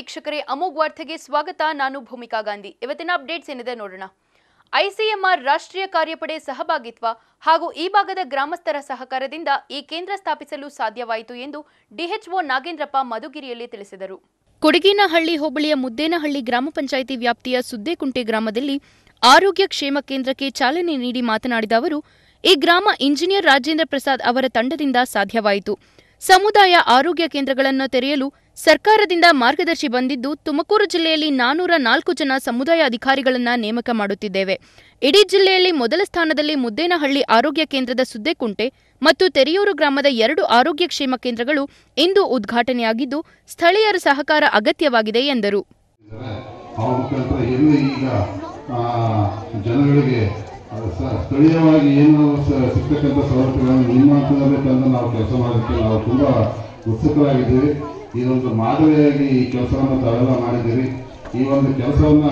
ವೀಕ್ಷಕರೇ ಅಮೋಘ್ ವಾರ್ತೆಗೆ ಸ್ವಾಗತ ನಾನು ಭೂಮಿಕಾ ಗಾಂಧಿ ಇವತ್ತಿನ ಅಪ್ಡೇಟ್ಸ್ ಏನಿದೆ ನೋಡೋಣ ಐಸಿಎಂಆರ್ ರಾಷ್ಟ್ರೀಯ ಕಾರ್ಯಪಡೆ ಸಹಭಾಗಿತ್ವ ಹಾಗೂ ಈ ಭಾಗದ ಗ್ರಾಮಸ್ಥರ ಸಹಕಾರದಿಂದ ಈ ಕೇಂದ್ರ ಸ್ಥಾಪಿಸಲು ಸಾಧ್ಯವಾಯಿತು ಎಂದು ಡಿಎಚ್ಒ ನಾಗೇಂದ್ರಪ್ಪ ಮಧುಗಿರಿಯಲ್ಲಿ ತಿಳಿಸಿದರು ಕೊಡಗಿನಹಳ್ಳಿ ಹೋಬಳಿಯ ಮುದ್ದೇನಹಳ್ಳಿ ಗ್ರಾಮ ಪಂಚಾಯಿತಿ ವ್ಯಾಪ್ತಿಯ ಸುದ್ದೇಕುಂಟೆ ಗ್ರಾಮದಲ್ಲಿ ಆರೋಗ್ಯ ಕ್ಷೇಮ ಕೇಂದ್ರಕ್ಕೆ ಚಾಲನೆ ನೀಡಿ ಮಾತನಾಡಿದ ಅವರು ಈ ಗ್ರಾಮ ಇಂಜಿನಿಯರ್ ರಾಜೇಂದ್ರ ಪ್ರಸಾದ್ ಅವರ ತಂಡದಿಂದ ಸಾಧ್ಯವಾಯಿತು ಸಮುದಾಯ ಆರೋಗ್ಯ ಕೇಂದ್ರಗಳನ್ನು ತೆರೆಯಲು ಸರ್ಕಾರದಿಂದ ಮಾರ್ಗದರ್ಶಿ ಬಂದಿದ್ದು ತುಮಕೂರು ಜಿಲ್ಲೆಯಲ್ಲಿ ನಾನೂರ ನಾಲ್ಕು ಜನ ಸಮುದಾಯ ಅಧಿಕಾರಿಗಳನ್ನ ನೇಮಕ ಮಾಡುತ್ತಿದ್ದೇವೆ ಇಡೀ ಜಿಲ್ಲೆಯಲ್ಲಿ ಮೊದಲ ಸ್ಥಾನದಲ್ಲಿ ಮುದ್ದೇನಹಳ್ಳಿ ಆರೋಗ್ಯ ಕೇಂದ್ರದ ಸುದ್ದೇಕುಂಟೆ ಮತ್ತು ತೆರೆಯೂರು ಗ್ರಾಮದ ಎರಡು ಆರೋಗ್ಯ ಕ್ಷೇಮ ಕೇಂದ್ರಗಳು ಇಂದು ಉದ್ಘಾಟನೆಯಾಗಿದ್ದು ಸ್ಥಳೀಯರ ಸಹಕಾರ ಅಗತ್ಯವಾಗಿದೆ ಎಂದರು ಇದ್ದಾರೆ. ಅವ್ರ ಮುಖಾಂತರ ಎಲ್ಲಿ ಈಗ ಆ, ಜನಗಳಿಗೆ ಆ, ಸ- ಸ್ಥಳೀಯವಾಗಿ ಏನು ಸ- ಸಿಗ್ತಕ್ಕಂಥ ಸವಲತ್ತುಗಳನ್ನು ನಿಮ್ಮ ಹಂತದಲ್ಲೇ ತಂದು ನಾವು ಕೆಲಸ ಮಾಡೋದಕ್ಕೆ ನಾವು ತುಂಬ ಉತ್ಸುಕರಾಗಿದ್ದೀವಿ ಇದೊಂದು ಮಾದರಿಯಾಗಿ ಈ ಕೆಲಸವನ್ನು ತಾವೆಲ್ಲ ಮಾಡಿದ್ದೀರಿ ಈ ಒಂದು ಕೆಲಸವನ್ನು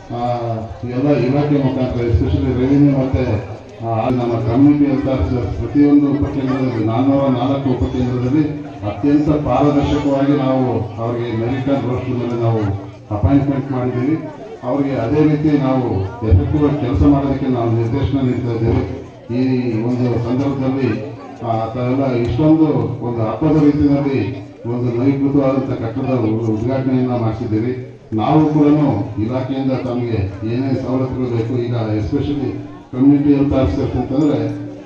ಎಲ್ಲ ಇಲಾಖೆ ಮುಖಾಂತರ ಎಸ್ಪೆಷಲಿ ರೆವಿನ್ಯೂ ಮತ್ತು ನಮ್ಮ ಕಮ್ಯುನಿಟಿ ಅಂತ ಪ್ರತಿಯೊಂದು ಉಪಕೇಂದ್ರದಲ್ಲಿ ನಾನ್ನೂರ ನಾಲ್ಕು ಉಪಕೇಂದ್ರದಲ್ಲಿ ಅತ್ಯಂತ ಪಾರದರ್ಶಕವಾಗಿ ನಾವು ಅವರಿಗೆ ಮೆಡಿಕಲ್ ರೋಸ್ಟ್ ಮೇಲೆ ನಾವು ಅಪಾಯಿಂಟ್ಮೆಂಟ್ ಮಾಡಿದ್ದೀವಿ ಅವರಿಗೆ ಅದೇ ರೀತಿ ನಾವು ಎಫೆಕ್ಟಿವ್ ಆಗಿ ಕೆಲಸ ಮಾಡೋದಕ್ಕೆ ನಾವು ನಿರ್ದೇಶನ ನೀಡ್ತಾ ಇದ್ದೇವೆ ಈ ಒಂದು ಸಂದರ್ಭದಲ್ಲಿ ಆ, ತಾವೆಲ್ಲ ಇಷ್ಟೊಂದು ಒಂದು ಹಬ್ಬದ ರೀತಿಯಲ್ಲಿ ಒಂದು ನವೀಕೃತವಾದಂಥ ಕಟ್ಟಡದ ಉದ್- ಉದ್ಘಾಟನೆಯನ್ನ ಮಾಡಿಸಿದ್ದೀರಿ ನಾವು ಕೂಡ ಇಲಾಖೆಯಿಂದ ತಮಗೆ ಏನೇನು ಸವಲತ್ತುಗಳು ಬೇಕು ಈಗ ಎಸ್ಪೆಷಲಿ ಕಮ್ಯುನಿಟಿ ಹೆಲ್ತ್ ಆಫೀಸರ್ಸ್ ಅಂತಂದರೆ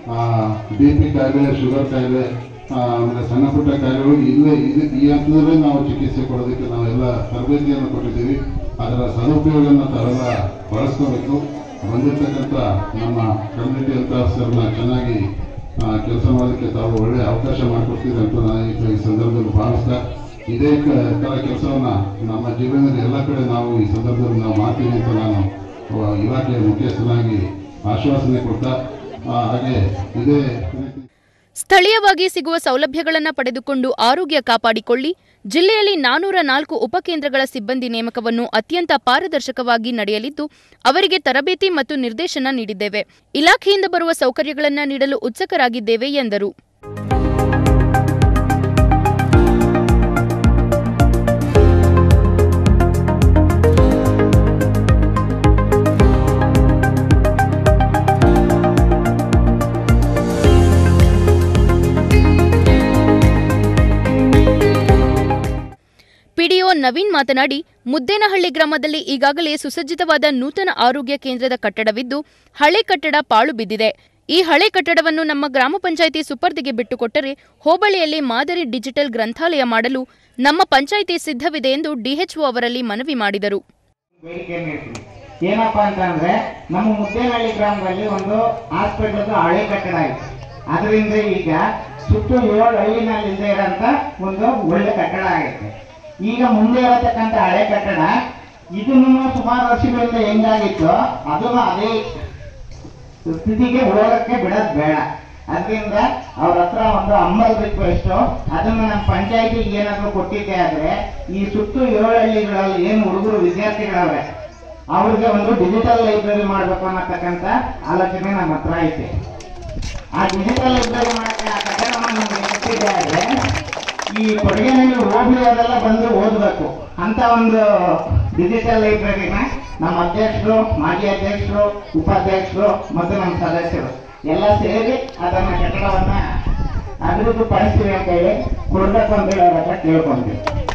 ಬಿ ಪಿ ಕಾಯಿಲೆ ಶುಗರ್ ಕಾಯಿಲೆ ಆ, ಆಮೇಲೆ ಸಣ್ಣ ಪುಟ್ಟ ಕಾಯಿಲೆಗಳು ಇಲ್ಲೇ ಇದು ಈ ಹಂತದಲ್ಲೇ ನಾವು ಚಿಕಿತ್ಸೆ ಕೊಡೋದಕ್ಕೆ ನಾವೆಲ್ಲ ತರಬೇತಿಯನ್ನು ಕೊಟ್ಟಿದ್ದೀವಿ ಅದರ ಸದುಪಯೋಗವನ್ನು ತಾವೆಲ್ಲ ಬಳಸ್ಕೋಬೇಕು ಬಂದಿರತಕ್ಕಂಥ ನಮ್ಮ ಕಮ್ಯುನಿಟಿ ಹೆಲ್ತ್ ಆಫೀಸರ್ನ ಚೆನ್ನಾಗಿ ಕೆಲಸ ಮಾಡೋದಕ್ಕೆ ತಾವು ಒಳ್ಳೆಯ ಅವಕಾಶ ಮಾಡಿಕೊಡ್ತೀರಿ ಅಂತ ನಾನು ಈ ಈ ಸಂದರ್ಭದಲ್ಲಿ ಭಾವಿಸ್ತಾ ಇದೇ ಕ- ಥರ ಕೆಲಸವನ್ನು ನಮ್ಮ ಜೀವನದಲ್ಲಿ ಎಲ್ಲ ಕಡೆ ನಾವು ಈ ಸಂದರ್ಭದಲ್ಲಿ ನಾವು ಮಾಡ್ತೀವಿ ಅಂತ ನಾನು ಆ, ಇಲಾಖೆಯ ಮುಖ್ಯಸ್ಥನಾಗಿ ಆಶ್ವಾಸನೆ ಕೊಡ್ತಾ ಆ, ಹಾಗೆ ಇದೇ ರೀತಿ ಸ್ಥಳೀಯವಾಗಿ ಸಿಗುವ ಸೌಲಭ್ಯಗಳನ್ನು ಪಡೆದುಕೊಂಡು ಆರೋಗ್ಯ ಕಾಪಾಡಿಕೊಳ್ಳಿ ಜಿಲ್ಲೆಯಲ್ಲಿ ನಾನೂರ ನಾಲ್ಕು ಉಪಕೇಂದ್ರಗಳ ಸಿಬ್ಬಂದಿ ನೇಮಕವನ್ನು ಅತ್ಯಂತ ಪಾರದರ್ಶಕವಾಗಿ ನಡೆಯಲಿದ್ದು ಅವರಿಗೆ ತರಬೇತಿ ಮತ್ತು ನಿರ್ದೇಶನ ನೀಡಿದ್ದೇವೆ ಇಲಾಖೆಯಿಂದ ಬರುವ ಸೌಕರ್ಯಗಳನ್ನು ನೀಡಲು ಉತ್ಸುಕರಾಗಿದ್ದೇವೆ ಎಂದರು ಪಿಡಿಒ ನವೀನ್ ಮಾತನಾಡಿ ಮುದ್ದೇನಹಳ್ಳಿ ಗ್ರಾಮದಲ್ಲಿ ಈಗಾಗಲೇ ಸುಸಜ್ಜಿತವಾದ ನೂತನ ಆರೋಗ್ಯ ಕೇಂದ್ರದ ಕಟ್ಟಡವಿದ್ದು ಹಳೆ ಕಟ್ಟಡ ಪಾಳು ಬಿದ್ದಿದೆ ಈ ಹಳೆ ಕಟ್ಟಡವನ್ನು ನಮ್ಮ ಗ್ರಾಮ ಪಂಚಾಯಿತಿ ಸುಪರ್ದಿಗೆ ಬಿಟ್ಟುಕೊಟ್ಟರೆ ಹೋಬಳಿಯಲ್ಲಿ ಮಾದರಿ ಡಿಜಿಟಲ್ ಗ್ರಂಥಾಲಯ ಮಾಡಲು ನಮ್ಮ ಪಂಚಾಯಿತಿ ಸಿದ್ಧವಿದೆ ಎಂದು ಡಿಎಚ್ಒ ಅವರಲ್ಲಿ ಮನವಿ ಮಾಡಿದರು ಬೇಡಿಕೆಯನ್ನು ಇಡ್ತೀನಿ ಏನಪ್ಪಾ ಅಂತಂದ್ರೆ ನಮ್ಮ ಮುದ್ದೇನಹಳ್ಳಿ ಗ್ರಾಮದಲ್ಲಿ ಒಂದು ಹಾಸ್ಪಿಟಲ್ ಹಳೆ ಕಟ್ಟಡ ಇದೆ ಅದರಿಂದ ಈಗ ಸುತ್ತು ಏಳು ಹಳ್ಳಿನಲ್ಲಿ ಇಲ್ಲದೆ ಇರೋಂಥ ಒಂದು ಒಳ್ಳೆ ಕಟ್ಟಡ ಆಗೈತೆ ಈಗ ಮುಂದೆ ಇರತಕ್ಕಂಥ ಹಳೆ ಕಟ್ಟಡ ಇದನ್ನು ಸುಮಾರು ವರ್ಷಗಳಿಂದ ಹೆಂಗಾಗಿತ್ತು ಅದನ್ನು ಅದೇ ಸ್ಥಿತಿಗೆ ಹೋಗಕ್ಕೆ ಬಿಡೋದು ಬೇಡ ಅದರಿಂದ ಅವ್ರ ಹತ್ರ ಒಂದು ಅಂಬಲ್ ರಿಕ್ವೆಸ್ಟ್ ಅದನ್ನ ನಮ್ಮ ಪಂಚಾಯತಿಗೆ ಏನಾದ್ರು ಕೊಟ್ಟಿದ್ದೆ ಆದ್ರೆ ಈ ಸುತ್ತು ಏಳು ಹಳ್ಳಿಗಳಲ್ಲಿ ಏನು ಹುಡುಗರು ವಿದ್ಯಾರ್ಥಿಗಳವೆ ಅವ್ರಿಗೆ ಒಂದು ಡಿಜಿಟಲ್ ಲೈಬ್ರರಿ ಮಾಡ್ಬೇಕು ಅನ್ನತಕ್ಕಂಥ ಆಲೋಚನೆ ನಮ್ಮ ಹತ್ರ ಐತೆ ಆ ಡಿಜಿಟಲ್ ಲೈಬ್ರರಿ ಮಾಡಕ್ಕೆ ಆ ಕಟ್ಟಡವನ್ನು ನಮ್ಗೆ ಕೊಟ್ಟಿದ್ದೆ ಆದ್ರೆ ಈ ಕೊಡಗಿನಲ್ಲಿ ಹೋಬಳಿ ಅದೆಲ್ಲ ಬಂದು ಓದಬೇಕು ಅಂತ ಒಂದು ಡಿಜಿಟಲ್ ಲೈಬ್ರರಿನ ನಮ್ಮ ಅಧ್ಯಕ್ಷರು ಮಾಜಿ ಅಧ್ಯಕ್ಷರು ಉಪಾಧ್ಯಕ್ಷರು ಮತ್ತು ನಮ್ಮ ಸದಸ್ಯರು ಎಲ್ಲ ಸೇರಿ ಅದನ್ನ ಕಟ್ಟಡವನ್ನ ಅಭಿವೃದ್ಧಿ ಪಡಿಸ್ತೀವಿ ಅಂತ ಹೇಳಿ ಕೊಡ್ಬೇಕು ಅಂತ ಹೇಳಿ ಅವ್ರ ಹತ್ರ ಕೇಳ್ಕೊಂತೀವಿ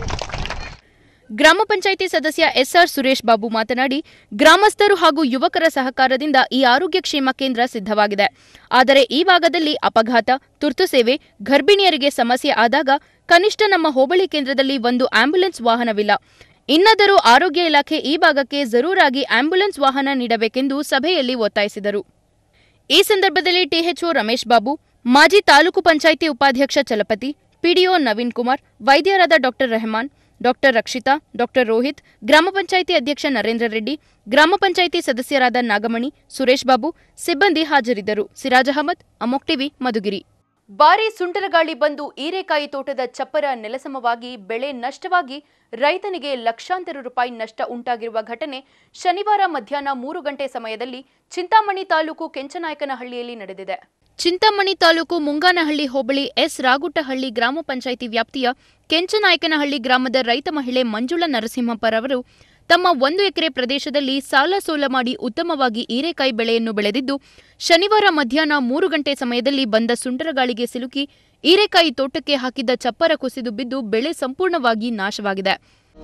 ಗ್ರಾಮ ಪಂಚಾಯಿತಿ ಸದಸ್ಯ ಎಸ್ಆರ್ ಸುರೇಶ್ ಬಾಬು ಮಾತನಾಡಿ ಗ್ರಾಮಸ್ಥರು ಹಾಗೂ ಯುವಕರ ಸಹಕಾರದಿಂದ ಈ ಆರೋಗ್ಯ ಕ್ಷೇಮ ಕೇಂದ್ರ ಸಿದ್ಧವಾಗಿದೆ ಆದರೆ ಈ ಭಾಗದಲ್ಲಿ ಅಪಘಾತ ತುರ್ತು ಸೇವೆ ಗರ್ಭಿಣಿಯರಿಗೆ ಸಮಸ್ಯೆ ಆದಾಗ ಕನಿಷ್ಠ ನಮ್ಮ ಹೋಬಳಿ ಕೇಂದ್ರದಲ್ಲಿ ಒಂದು ಆಂಬ್ಯುಲೆನ್ಸ್ ವಾಹನವಿಲ್ಲ ಇನ್ನಾದರೂ ಆರೋಗ್ಯ ಇಲಾಖೆ ಈ ಭಾಗಕ್ಕೆ ಜರೂರಾಗಿ ಆಂಬ್ಯುಲೆನ್ಸ್ ವಾಹನ ನೀಡಬೇಕೆಂದು ಸಭೆಯಲ್ಲಿ ಒತ್ತಾಯಿಸಿದರು ಈ ಸಂದರ್ಭದಲ್ಲಿ ಟಿಎಚ್ಒ ರಮೇಶ್ ಬಾಬು ಮಾಜಿ ತಾಲೂಕು ಪಂಚಾಯಿತಿ ಉಪಾಧ್ಯಕ್ಷ ಚಲಪತಿ ಪಿಡಿಒ ನವೀನ್ ಕುಮಾರ್ ವೈದ್ಯರಾದ doctor Rehman doctor Rakshita doctor Rohith ಗ್ರಾಮ ಪಂಚಾಯಿತಿ ಅಧ್ಯಕ್ಷ ನರೇಂದ್ರ ರೆಡ್ಡಿ ಗ್ರಾಮ ಪಂಚಾಯಿತಿ ಸದಸ್ಯರಾದ ನಾಗಮಣಿ ಸುರೇಶ್ ಬಾಬು ಸಿಬ್ಬಂದಿ ಹಾಜರಿದ್ದರು ಸಿರಾಜ್ ಅಹಮದ್ ಅಮೋಕ್ ಟಿವಿ ಮಧುಗಿರಿ ಭಾರೀ ಸುಂಟರಗಾಳಿ ಬಂದು ಹೀರೆಕಾಯಿ ತೋಟದ ಚಪ್ಪರ ನೆಲಸಮವಾಗಿ ಬೆಳೆ ನಷ್ಟವಾಗಿ ರೈತನಿಗೆ ಲಕ್ಷಾಂತರ ರೂಪಾಯಿ ನಷ್ಟ ಉಂಟಾಗಿರುವ ಘಟನೆ ಶನಿವಾರ ಮಧ್ಯಾಹ್ನ ಮೂರು ಗಂಟೆ ಸಮಯದಲ್ಲಿ ಚಿಂತಾಮಣಿ ತಾಲೂಕು ಕೆಂಚನಾಯಕನಹಳ್ಳಿಯಲ್ಲಿ ನಡೆದಿದೆ ಚಿಂತಾಮಣಿ ತಾಲೂಕು ಮುಂಗಾನಹಳ್ಳಿ ಹೋಬಳಿ ಎಸ್ ರಾಗುಟ್ಟಹಳ್ಳಿ ಗ್ರಾಮ ಪಂಚಾಯಿತಿ ವ್ಯಾಪ್ತಿಯ ಕೆಂಚನಾಯಕನಹಳ್ಳಿ ಗ್ರಾಮದ ರೈತ ಮಹಿಳೆ ಮಂಜುಳಾ ನರಸಿಂಹಪ್ಪರವರು ತಮ್ಮ ಒಂದು ಎಕರೆ ಪ್ರದೇಶದಲ್ಲಿ ಸಾಲ ಸೋಲ ಮಾಡಿ ಉತ್ತಮವಾಗಿ ಹೀರೆಕಾಯಿ ಬೆಳೆಯನ್ನು ಬೆಳೆದಿದ್ದು ಶನಿವಾರ ಮಧ್ಯಾಹ್ನ ಮೂರು ಗಂಟೆ ಸಮಯದಲ್ಲಿ ಬಂದ ಸುಂಟರಗಾಳಿಗೆ ಸಿಲುಕಿ ಹೀರೆಕಾಯಿ ತೋಟಕ್ಕೆ ಹಾಕಿದ್ದ ಚಪ್ಪರ ಕುಸಿದು ಬಿದ್ದು ಬೆಳೆ ಸಂಪೂರ್ಣವಾಗಿ ನಾಶವಾಗಿದೆ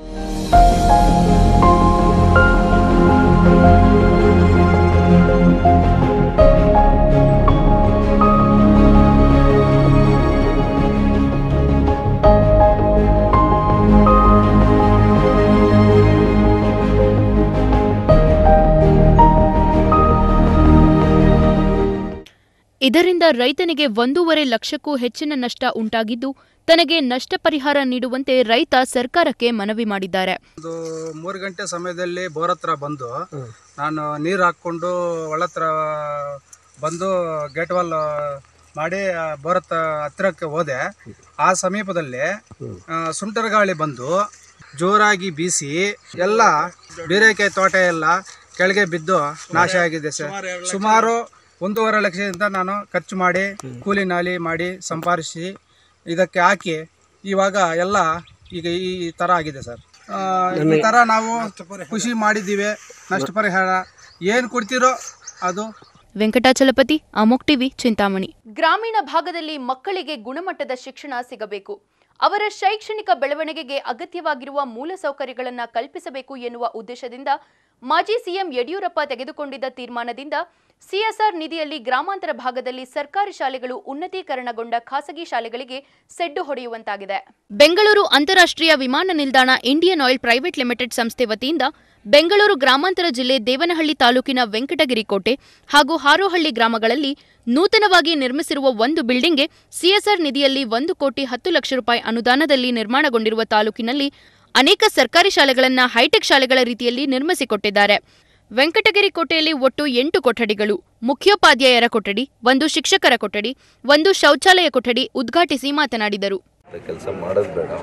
ಇದರಿಂದ ರೈತನಿಗೆ ಒಂದೂವರೆ ಲಕ್ಷಕ್ಕೂ ಹೆಚ್ಚಿನ ನಷ್ಟ ಉಂಟಾಗಿದ್ದು ತನಗೆ ನಷ್ಟ ಪರಿಹಾರ ನೀಡುವಂತೆ ರೈತ ಸರ್ಕಾರಕ್ಕೆ ಮನವಿ ಮಾಡಿದ್ದಾರೆ ಒಂದು ಮೂರು ಗಂಟೆ ಸಮಯದಲ್ಲಿ ಬೋರ್ ಹತ್ರ ಬಂದು ನಾನು ನೀರು ಹಾಕ್ಕೊಂಡು ಒಳ ಹತ್ರ ಬಂದು ಗೇಟ್ ವಾಲ್ ಮಾಡಿ ಆ ಬೋರ್ ಹತ್ರ ಹತ್ತಿರಕ್ಕೆ ಹೋದೆ ಆ ಸಮೀಪದಲ್ಲಿ ಆ, ಸುಂಟರ ಗಾಳಿ ಬಂದು ಜೋರಾಗಿ ಬೀಸಿ ಎಲ್ಲ ಬೀರೆಕಾಯಿ ತೋಟ ಎಲ್ಲ ಕೆಳಗೆ ಬಿದ್ದು ನಾಶ ಆಗಿದೆ ಸರ್ ಸುಮಾರು ಒಂದೂವರೆ ಲಕ್ಷದಿಂದ ನಾನು ಖರ್ಚು ಮಾಡಿ ಕೂಲಿ ನಾಲಿ ಮಾಡಿ ಸಂಪಾದಿಸಿ ಇದಕ್ಕೆ ಹಾಕಿ ಇವಾಗ ಎಲ್ಲ ಈಗ ಈ ಥರ ಆಗಿದೆ ಸರ್ ಆ, ಈ ಥರ ನಾವು ಖುಷಿ ಮಾಡಿದ್ದೀವಿ ನಷ್ಟ ಪರಿಹಾರ ಏನು ಕೊಡ್ತೀರೋ ಅದು ವೆಂಕಟಾಚಲಪತಿ ಅಮೋಕ್ ಟಿವಿ ಚಿಂತಾಮಣಿ ಗ್ರಾಮೀಣ ಭಾಗದಲ್ಲಿ ಮಕ್ಕಳಿಗೆ ಗುಣಮಟ್ಟದ ಶಿಕ್ಷಣ ಸಿಗಬೇಕು ಅವರ ಶೈಕ್ಷಣಿಕ ಬೆಳವಣಿಗೆಗೆ ಅಗತ್ಯವಾಗಿರುವ ಮೂಲಸೌಕರ್ಯಗಳನ್ನು ಕಲ್ಪಿಸಬೇಕು ಎನ್ನುವ ಉದ್ದೇಶದಿಂದ ಮಾಜಿ ಸಿಎಂ ಯಡಿಯೂರಪ್ಪ ತೆಗೆದುಕೊಂಡಿದ್ದ ತೀರ್ಮಾನದಿಂದ ಸಿಎಸ್ಆರ್ ನಿಧಿಯಲ್ಲಿ ಗ್ರಾಮಾಂತರ ಭಾಗದಲ್ಲಿ ಸರ್ಕಾರಿ ಶಾಲೆಗಳು ಉನ್ನತೀಕರಣಗೊಂಡ ಖಾಸಗಿ ಶಾಲೆಗಳಿಗೆ ಸೆಡ್ಡು ಹೊಡೆಯುವಂತಾಗಿದೆ ಬೆಂಗಳೂರು ಅಂತಾರಾಷ್ಟ್ರೀಯ ವಿಮಾನ ನಿಲ್ದಾಣ ಇಂಡಿಯನ್ ಆಯಿಲ್ ಪ್ರೈವೇಟ್ ಲಿಮಿಟೆಡ್ ಸಂಸ್ಥೆ ವತಿಯಿಂದ ಬೆಂಗಳೂರು ಗ್ರಾಮಾಂತರ ಜಿಲ್ಲೆ ದೇವನಹಳ್ಳಿ ತಾಲೂಕಿನ ವೆಂಕಟಗಿರಿ ಕೋಟೆ ಹಾಗೂ ಹಾರೋಹಳ್ಳಿ ಗ್ರಾಮಗಳಲ್ಲಿ ನೂತನವಾಗಿ ನಿರ್ಮಿಸಿರುವ ಒಂದು ಬಿಲ್ಡಿಂಗ್ಗೆ ಸಿಎಸ್ಆರ್ ನಿಧಿಯಲ್ಲಿ ಒಂದು ಕೋಟಿ ಹತ್ತು ಲಕ್ಷ ರೂಪಾಯಿ ಅನುದಾನದಲ್ಲಿ ನಿರ್ಮಾಣಗೊಂಡಿರುವ ತಾಲೂಕಿನಲ್ಲಿ ಅನೇಕ ಸರ್ಕಾರಿ ಶಾಲೆಗಳನ್ನು ಹೈಟೆಕ್ ಶಾಲೆಗಳ ರೀತಿಯಲ್ಲಿ ನಿರ್ಮಿಸಿಕೊಟ್ಟಿದ್ದಾರೆ ವೆಂಕಟಗಿರಿ ಕೋಟೆಯಲ್ಲಿ ಒಟ್ಟು ಎಂಟು ಕೊಠಡಿಗಳು ಮುಖ್ಯೋಪಾಧ್ಯಾಯರ ಕೊಠಡಿ ಒಂದು ಶಿಕ್ಷಕರ ಕೊಠಡಿ ಒಂದು ಶೌಚಾಲಯ ಕೊಠಡಿ ಉದ್ಘಾಟಿಸಿ ಮಾತನಾಡಿದರು ಕೆಲಸ ಮಾಡೋದು ಬೇಡ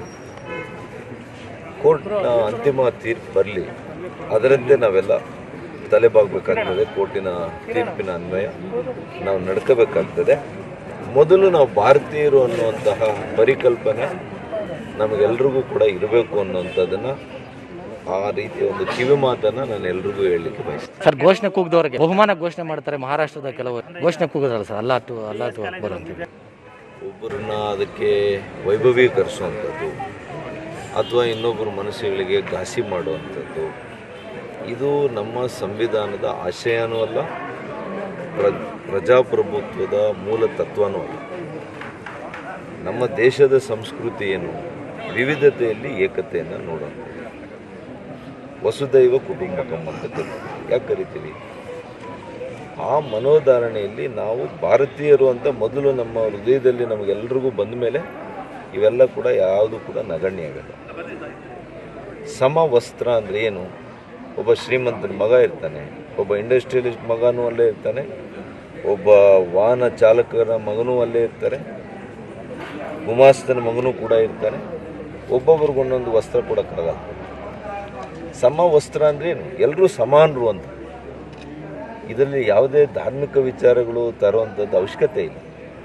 ಕೋರ್ಟ್ನ ಅಂತಿಮ ತೀರ್ಪು ಬರಲಿ ಅದರಂತೆ ನಾವೆಲ್ಲ ತಲೆಬಾಗಬೇಕಾಗ್ತದೆ ಕೋರ್ಟಿನ ತೀರ್ಪಿನ ಅನ್ವಯ ನಾವು ನಡ್ಕೋಬೇಕಾಗ್ತದೆ ಮೊದಲು ನಾವು ಭಾರತೀಯರು ಅನ್ನುವಂತಹ ಪರಿಕಲ್ಪನೆ ನಮಗೆಲ್ರಿಗೂ ಕೂಡ ಇರಬೇಕು ಅನ್ನುವಂಥದ್ದನ್ನು ಆ ರೀತಿಯ ಒಂದು ಕಿವಿ ಮಾತನ್ನು ನಾನು ಎಲ್ರಿಗೂ ಹೇಳಲಿಕ್ಕೆ ಬಯಸ್ತೀನಿ ಸರ್ ಘೋಷಣೆ ಕೂಗ್ದವ್ರಿಗೆ ಬಹುಮಾನ ಘೋಷಣೆ ಮಾಡ್ತಾರೆ ಮಹಾರಾಷ್ಟ್ರದ ಕೆಲವು ಘೋಷಣೆ ಕೂಗೋದ್ರಲ್ಲ ಸರ್ ಅಲ್ಲಾ ಟು ಅಲ್ಲಾ ಟು ಅಕ್ಬರ್ ಅಂತೀವಿ ಒಬ್ಬರನ್ನ ಅದಕ್ಕೆ ವೈಭವೀಕರಿಸುವಂಥದ್ದು ಅಥವಾ ಇನ್ನೊಬ್ಬರ ಮನಸ್ಸುಗಳಿಗೆ ಘಾಸಿ ಮಾಡುವಂಥದ್ದು ಇದು ನಮ್ಮ ಸಂವಿಧಾನದ ಆಶಯನೂ ಅಲ್ಲ ಪ್ರ ಪ್ರಜಾಪ್ರಭುತ್ವದ ಮೂಲ ತತ್ವನೂ ಅಲ್ಲ ನಮ್ಮ ದೇಶದ ಸಂಸ್ಕೃತಿ ಏನು ವಿವಿಧತೆಯಲ್ಲಿ ಏಕತೆಯನ್ನು ನೋಡುವಂಥದ್ದು ವಸುದೈವ ಕುಟುಂಬಕಂ ಅಂತ ಕರೀತೀವಿ ಯಾಕೆ ಕರಿತೀವಿ ಆ ಮನೋಧಾರಣೆಯಲ್ಲಿ ನಾವು ಭಾರತೀಯರು ಅಂತ ಮೊದಲು ನಮ್ಮ ಹೃದಯದಲ್ಲಿ ನಮಗೆಲ್ರಿಗೂ ಬಂದ ಮೇಲೆ ಇವೆಲ್ಲ ಕೂಡ ಯಾವುದು ಕೂಡ ನಗಣ್ಯ ಆಗಲ್ಲ ಸಮ ವಸ್ತ್ರ ಅಂದರೆ ಏನು ಒಬ್ಬ ಶ್ರೀಮಂತನ ಮಗ ಇರ್ತಾನೆ ಒಬ್ಬ ಇಂಡಸ್ಟ್ರಿಯಲಿಸ್ಟ್ ಮಗನೂ ಅಲ್ಲೇ ಇರ್ತಾನೆ ಒಬ್ಬ ವಾಹನ ಚಾಲಕರ ಮಗನೂ ಅಲ್ಲೇ ಇರ್ತಾರೆ ಗುಮಾಸ್ತನ ಮಗನೂ ಕೂಡ ಇರ್ತಾನೆ ಒಬ್ಬೊಬ್ರಿಗೆ ಒಂದೊಂದು ವಸ್ತ್ರ ಕೊಡೋಕ್ಕಾಗಲ್ಲ ಸಮ ವಸ್ತ್ರ ಅಂದ್ರೆ ಏನು ಎಲ್ಲರೂ ಸಮಾನರು ಅಂತ ಇದರಲ್ಲಿ ಯಾವುದೇ ಧಾರ್ಮಿಕ ವಿಚಾರಗಳು ತರುವಂಥದ್ದು ಅವಶ್ಯಕತೆ ಇಲ್ಲ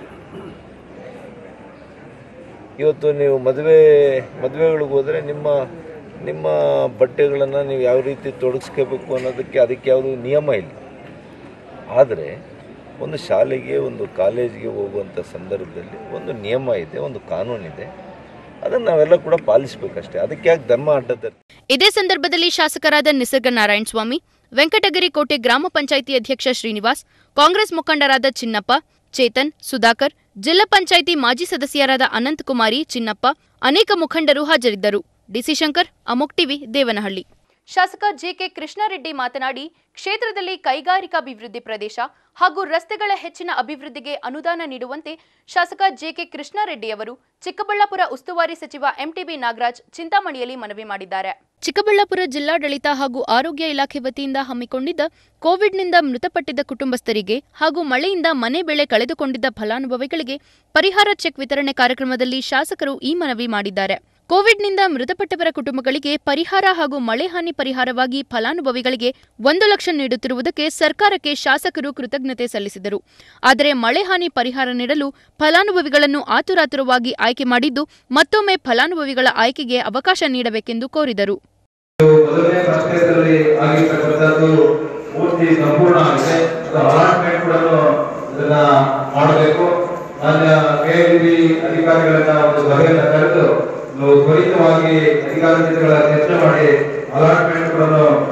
ಇವತ್ತು ನೀವು ಮದುವೆ ಮದುವೆಗಳಿಗೆ ಹೋದರೆ ನಿಮ್ಮ ನಿಮ್ಮ ಬಟ್ಟೆಗಳನ್ನು ನೀವು ಯಾವ ರೀತಿ ತೊಡಗಿಸ್ಕೋಬೇಕು ಅನ್ನೋದಕ್ಕೆ ಅದಕ್ಕೆ ಯಾವುದೂ ನಿಯಮ ಇಲ್ಲ ಆದರೆ ಒಂದು ಶಾಲೆಗೆ ಒಂದು ಕಾಲೇಜಿಗೆ ಹೋಗುವಂಥ ಸಂದರ್ಭದಲ್ಲಿ ಒಂದು ನಿಯಮ ಇದೆ ಒಂದು ಕಾನೂನಿದೆ ಅದನ್ನು ನಾವೆಲ್ಲ ಕೂಡ ಪಾಲಿಸಬೇಕಷ್ಟೇ ಅದಕ್ಕೆ ಯಾಕೆ ಧರ್ಮ ಅಡ್ಡ ತರ್ತೀವಿ? ಇದೇ ಸಂದರ್ಭದಲ್ಲಿ ಶಾಸಕರಾದ ನಿಸರ್ಗ ನಾರಾಯಣ ಸ್ವಾಮಿ ವೆಂಕಟಗಿರಿ ಕೋಟೆ ಗ್ರಾಮ ಪಂಚಾಯಿತಿ ಅಧ್ಯಕ್ಷ ಶ್ರೀನಿವಾಸ್ ಕಾಂಗ್ರೆಸ್ ಮುಖಂಡರಾದ ಚಿನ್ನಪ್ಪ ಚೇತನ್ ಸುಧಾಕರ್ ಜಿಲ್ಲಾ ಪಂಚಾಯಿತಿ ಮಾಜಿ ಸದಸ್ಯರಾದ ಅನಂತಕುಮಾರಿ ಚಿನ್ನಪ್ಪ ಅನೇಕ ಮುಖಂಡರು ಹಾಜರಿದ್ದರು ಡಿಸಿ ಶಂಕರ್ ಅಮೋಕ್ ಟಿವಿ ದೇವನಹಳ್ಳಿ ಶಾಸಕ ಜೆಕೆ ಕೃಷ್ಣಾರೆಡ್ಡಿ ಮಾತನಾಡಿ ಕ್ಷೇತ್ರದಲ್ಲಿ ಕೈಗಾರಿಕಾಭಿವೃದ್ಧಿ ಪ್ರದೇಶ ಹಾಗೂ ರಸ್ತೆಗಳ ಹೆಚ್ಚಿನ ಅಭಿವೃದ್ಧಿಗೆ ಅನುದಾನ ನೀಡುವಂತೆ ಶಾಸಕ ಜೆಕೆ ಕೃಷ್ಣಾರೆಡ್ಡಿ ಅವರು ಚಿಕ್ಕಬಳ್ಳಾಪುರ ಉಸ್ತುವಾರಿ ಸಚಿವ ಎಂಟಿಬಿ ನಾಗರಾಜ್ ಚಿಂತಾಮಣಿಯಲ್ಲಿ ಮನವಿ ಮಾಡಿದ್ದಾರೆ ಚಿಕ್ಕಬಳ್ಳಾಪುರ ಜಿಲ್ಲಾಡಳಿತ ಹಾಗೂ ಆರೋಗ್ಯ ಇಲಾಖೆ ವತಿಯಿಂದ ಹಮ್ಮಿಕೊಂಡಿದ್ದ ಕೋವಿಡ್ನಿಂದ ಮೃತಪಟ್ಟಿದ್ದ ಕುಟುಂಬಸ್ಥರಿಗೆ ಹಾಗೂ ಮಳೆಯಿಂದ ಮನೆ ಬೆಳೆ ಕಳೆದುಕೊಂಡಿದ್ದ ಫಲಾನುಭವಿಗಳಿಗೆ ಪರಿಹಾರ ಚೆಕ್ ವಿತರಣೆ ಕಾರ್ಯಕ್ರಮದಲ್ಲಿ ಶಾಸಕರು ಈ ಮನವಿ ಮಾಡಿದ್ದಾರೆ ಕೋವಿಡ್ನಿಂದ ಮೃತಪಟ್ಟವರ ಕುಟುಂಬಗಳಿಗೆ ಪರಿಹಾರ ಹಾಗೂ ಮಳೆ ಹಾನಿ ಪರಿಹಾರವಾಗಿ ಫಲಾನುಭವಿಗಳಿಗೆ ಒಂದು ಲಕ್ಷ ನೀಡುತ್ತಿರುವುದಕ್ಕೆ ಸರ್ಕಾರಕ್ಕೆ ಶಾಸಕರು ಕೃತಜ್ಞತೆ ಸಲ್ಲಿಸಿದರು ಆದರೆ ಮಳೆ ಹಾನಿ ಪರಿಹಾರ ನೀಡಲು ಫಲಾನುಭವಿಗಳನ್ನು ಆತುರಾತುರವಾಗಿ ಆಯ್ಕೆ ಮಾಡಿದ್ದು ಮತ್ತೊಮ್ಮೆ ಫಲಾನುಭವಿಗಳ ಆಯ್ಕೆಗೆ ಅವಕಾಶ ನೀಡಬೇಕೆಂದು ಕೋರಿದರು ಮೊದಲನೇ ಪ್ರಶ್ನೆಯಲ್ಲಿ ಆಗಿರ್ತಕ್ಕಂಥದ್ದು ಪೂರ್ತಿ ಸಂಪೂರ್ಣ ಆಗಿದೆ ಅಲಾಟ್ಮೆಂಟ್ ಕೂಡ ಇದನ್ನ ಮಾಡಬೇಕು ಮಾನ್ಯ ಕೆಎಲ್ಬಿ ಅಧಿಕಾರಿಗಳನ್ನ ಒಂದು ಸಭೆಯನ್ನ ಕರೆದು ನಾವು ತ್ವರಿತವಾಗಿ ಅಧಿಕಾರಿಗಳ ಚರ್ಚೆ ಮಾಡಿ ಅಲಾಟ್ಮೆಂಟ್ ಕೂಡ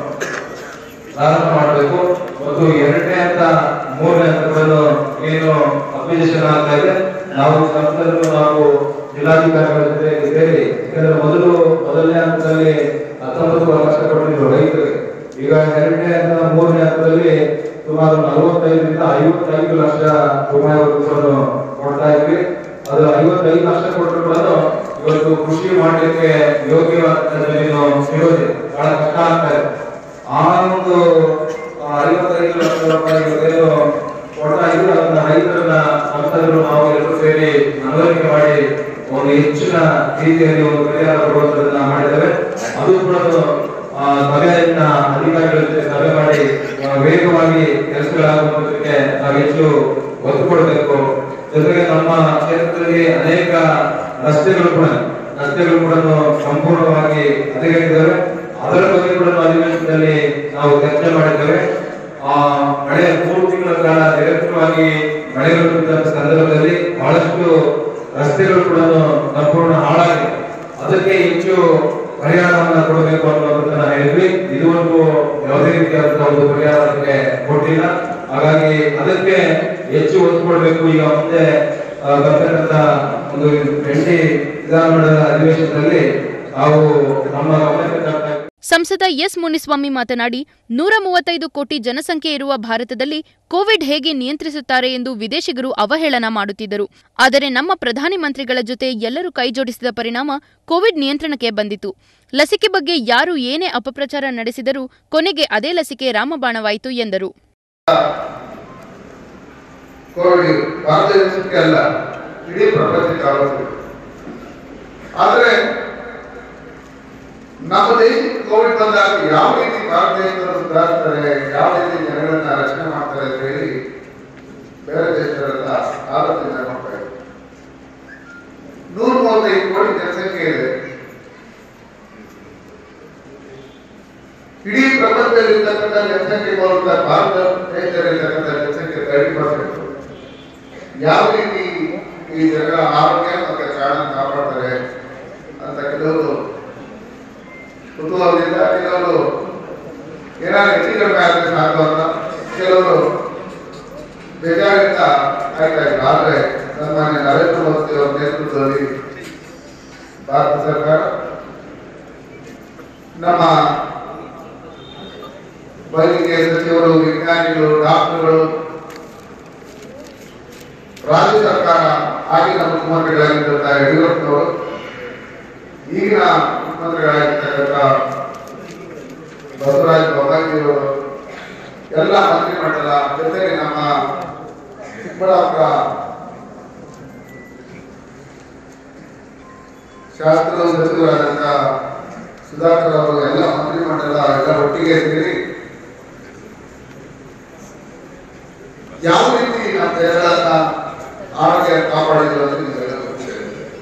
ಪ್ರಾರಂಭ ಮಾಡಬೇಕು ಮತ್ತು ಎರಡನೇ ಹಂತ ಮೂರನೇ ಹಂತಗಳನ್ನು ಏನು ಅಪ್ಲಿಕೇಶನ್ ಆಗ್ತಾ ಇದೆ ನಾವು ಸಂಸದರು ನಾವು ಜಿಲ್ಲಾಧಿಕಾರಿಗಳ ಜೊತೆ ಸೇರಿ ಯಾಕಂದ್ರೆ ಮೊದಲು ಮೊದಲನೇ ಹಂತದಲ್ಲಿ ಹತ್ತೊಂಬತ್ತು ಲಕ್ಷ ಕೊಟ್ಟಿದ್ರು ರೈತರಿಗೆ ಈಗ ಎರಡನೇ ಹಂತ ಮೂರನೇ ಹಂತದಲ್ಲಿ ಸುಮಾರು ನಲವತ್ತೈದರಿಂದ ಐವತ್ತೈದು ಲಕ್ಷ ರೂಪಾಯಿವರೆಗೂ ಕೊಡ್ತಾ ಇದ್ವಿ ಅದು ಐವತ್ತೈದು ಲಕ್ಷ ಕೊಟ್ಟರು ಕೂಡ ಇವತ್ತು ಕೃಷಿ ಮಾಡಲಿಕ್ಕೆ ಯೋಗ್ಯವಾದ ಜಮೀನು ಸಿಗೋದಿಲ್ಲ ಬಹಳ ಕಷ್ಟ ಆಗ್ತಾ ಇದೆ ಆ ಒಂದು ಆ, ಐವತ್ತೈದು ಲಕ್ಷ ರೂಪಾಯಿ ಏನು ಕೊಡ್ತಾ ಇದ್ರು ಅದನ್ನ ರೈತರನ್ನ ಸಂಸದರು ನಾವು ಎಲ್ಲರೂ ಸೇರಿ ಮನವರಿಕೆ ಮಾಡಿ ಒಂದು ಹೆಚ್ಚಿನ ರೀತಿಯಲ್ಲಿ ಒಂದು ಪರಿಹಾರ ಕೊಡುವಂತದನ್ನ ಮಾಡಿದ್ದೇವೆ ಅದು ಕೂಡ ಆ, ಸಭೆಯನ್ನ ಅಧಿಕಾರಿಗಳ ಜೊತೆ ಸಭೆ ಮಾಡಿ ಆ, ವೇಗವಾಗಿ ಕೆಲಸಗಳಾಗುವುದಕ್ಕೆ ನಾವು ಹೆಚ್ಚು ಒತ್ತು ಕೊಡಬೇಕು ಜೊತೆಗೆ ನಮ್ಮ ಕ್ಷೇತ್ರದಲ್ಲಿ ಅನೇಕ ರಸ್ತೆಗಳು ಕೂಡ ರಸ್ತೆಗಳು ಕೂಡ ಸಂಪೂರ್ಣವಾಗಿ ಹದಗೆಟ್ಟಿದ್ದಾವೆ ಅದರ ಬಗ್ಗೆ ಕೂಡ ನಾವು ಅಧಿವೇಶನದಲ್ಲಿ ನಾವು ಚರ್ಚೆ ಮಾಡಿದ್ದೇವೆ ಆ ಮಳೆ ಮೂರು ತಿಂಗಳ ಕಾಲ ನಿರಂತರವಾಗಿ ಮಳೆಗಳು ಬಿದ್ದಂತ ಸಂದರ್ಭದಲ್ಲಿ ಬಹಳಷ್ಟು ರಸ್ತೆಗಳು ಕೂಡ ಸಂಪೂರ್ಣ ಹಾಳಾಗಿದೆ ಅದಕ್ಕೆ ಹೆಚ್ಚು ಪರಿಹಾರವನ್ನ ಕೊಡಬೇಕು ಅನ್ನೋದನ್ನ ಹೇಳಿದ್ವಿ ಇದುವರೆಗೂ ಯಾವುದೇ ರೀತಿಯಾದಂತಹ ಒಂದು ಪರಿಹಾರ ಅದಕ್ಕೆ ಕೊಟ್ಟಿಲ್ಲ ಹಾಗಾಗಿ ಅದಕ್ಕೆ ಹೆಚ್ಚು ಒತ್ತು ಕೊಡಬೇಕು ಈಗ ಮುಂದೆ ಆ, ಬರ್ತಕ್ಕಂಥ ಒಂದು ಜಂಟಿ ವಿಧಾನಮಂಡಲದ ಅಧಿವೇಶನದಲ್ಲಿ ನಾವು ನಮ್ಮ ಗಮನಕ್ಕೆ ತರ್ತಾ ಇದ್ದೀವಿ. ಸಂಸದ ಎಸ್ ಮುನಿಸ್ವಾಮಿ ಮಾತನಾಡಿ ನೂರ ಮೂವತ್ತೈದು ಕೋಟಿ ಜನಸಂಖ್ಯೆ ಇರುವ ಭಾರತದಲ್ಲಿ ಕೋವಿಡ್ ಹೇಗೆ ನಿಯಂತ್ರಿಸುತ್ತಾರೆ ಎಂದು ವಿದೇಶಿಗರು ಅವಹೇಳನ ಮಾಡುತ್ತಿದ್ದರು ಆದರೆ ನಮ್ಮ ಪ್ರಧಾನಿ ಮಂತ್ರಿಗಳ ಜೊತೆ ಎಲ್ಲರೂ ಕೈಜೋಡಿಸಿದ ಪರಿಣಾಮ ಕೋವಿಡ್ ನಿಯಂತ್ರಣಕ್ಕೆ ಬಂದಿತು ಲಸಿಕೆ ಬಗ್ಗೆ ಯಾರು ಏನೇ ಅಪಪ್ರಚಾರ ನಡೆಸಿದರೂ ಕೊನೆಗೆ ಅದೇ ಲಸಿಕೆ ರಾಮಬಾಣವಾಯಿತು ಎಂದರು ಕೋವಿಡ್ ಭಾರತ ದೇಶಕ್ಕೆ ಅಲ್ಲ ಇಡೀ ಪ್ರಪಂಚಕ್ಕೆ ಆವತ್ತು ಆದರೆ ನಮ್ಮ ದೇಶಕ್ಕೆ ಕೋವಿಡ್ ಬಂದಾಗ ಯಾವ ರೀತಿ ಭಾರತ ದೇಶದವರು ಸುಧಾರಿಸ್ತಾರೆ ಯಾವ ರೀತಿ ಜನಗಳನ್ನ ರಕ್ಷಣೆ ಮಾಡ್ತಾರೆ ಅಂತ ಹೇಳಿ ಬೇರೆ ದೇಶಗಳೆಲ್ಲ ಆಲೋಚನೆ ಮಾಡ್ತಾ ಇದ್ದಾರೆ ನೂರ ಮೂವತ್ತೈದು ಕೋಟಿ ಜನಸಂಖ್ಯೆ ಇದೆ ಇಡೀ ಪ್ರಪಂಚದಲ್ಲಿ ಇರ್ತಕ್ಕಂಥ ಜನಸಂಖ್ಯೆ ಮೂಲಕ ಭಾರತ ದೇಶದಲ್ಲಿ ಇರ್ತಕ್ಕಂಥ ಜನಸಂಖ್ಯೆ ತರ್ಟಿ ಪರ್ಸೆಂಟ್ ಯಾವ ರೀತಿ ಈ ಜನರ ಆರೋಗ್ಯ ಮತ್ತೆ ಪ್ರಾಣ ಕಾಪಾಡ್ತಾರೆ ಅಂತ ಕೆಲವರು ಕುತೂಹಲದಿಂದ ಕೆಲವರು ಏನಾದ್ರು ಹೆಚ್ಚು ಕಡಿಮೆ ಆದರೆ ಸಾಕು ಅಂತ ಕೆಲವರು ಬೇಜಾರಿಂದ ಆಯ್ತಾ ಇದ್ರು ಆದ್ರೆ ಸನ್ಮಾನ್ಯ ನರೇಂದ್ರ ಮೋದಿ ಅವರ ನೇತೃತ್ವದಲ್ಲಿ ಭಾರತ ಸರ್ಕಾರ ನಮ್ಮ ವೈದ್ಯಕೀಯ ಸಚಿವರು ವಿಜ್ಞಾನಿಗಳು ಡಾಕ್ಟರ್ಗಳು ರಾಜ್ಯ ಸರ್ಕಾರ ಆಗಿನ ಮುಖ್ಯಮಂತ್ರಿಗಳಾಗಿದ್ದಂತ ಯಡಿಯೂರಪ್ಪನವರು ಈಗಿನ ಮುಖ್ಯಮಂತ್ರಿಗಳಾಗಿರ್ತಕ್ಕಂಥ ಬಸವರಾಜ ಬೊಮ್ಮಾಯಿಯವರು ಎಲ್ಲ ಮಂತ್ರಿಮಂಡಲ ಜೊತೆಗೆ ನಮ್ಮ ಚಿಕ್ಕಬಳ್ಳಾಪುರ ಶಾಸ್ತ್ರ ಸಚಿವರಾದಂಥ ಸುಧಾಕರ್ ಅವರು ಎಲ್ಲ ಮಂತ್ರಿಮಂಡಲ ಎಲ್ಲ ಒಟ್ಟಿಗೆ ಸೇರಿ ಯಾವ ರೀತಿ ನಮ್ಮ ಜನಗಳನ್ನ ಆರೋಗ್ಯ ಕಾಪಾಡಿದ್ರು ಅಂತ ನಿಮಗೆಲ್ಲ ಗೊತ್ತಿದೆ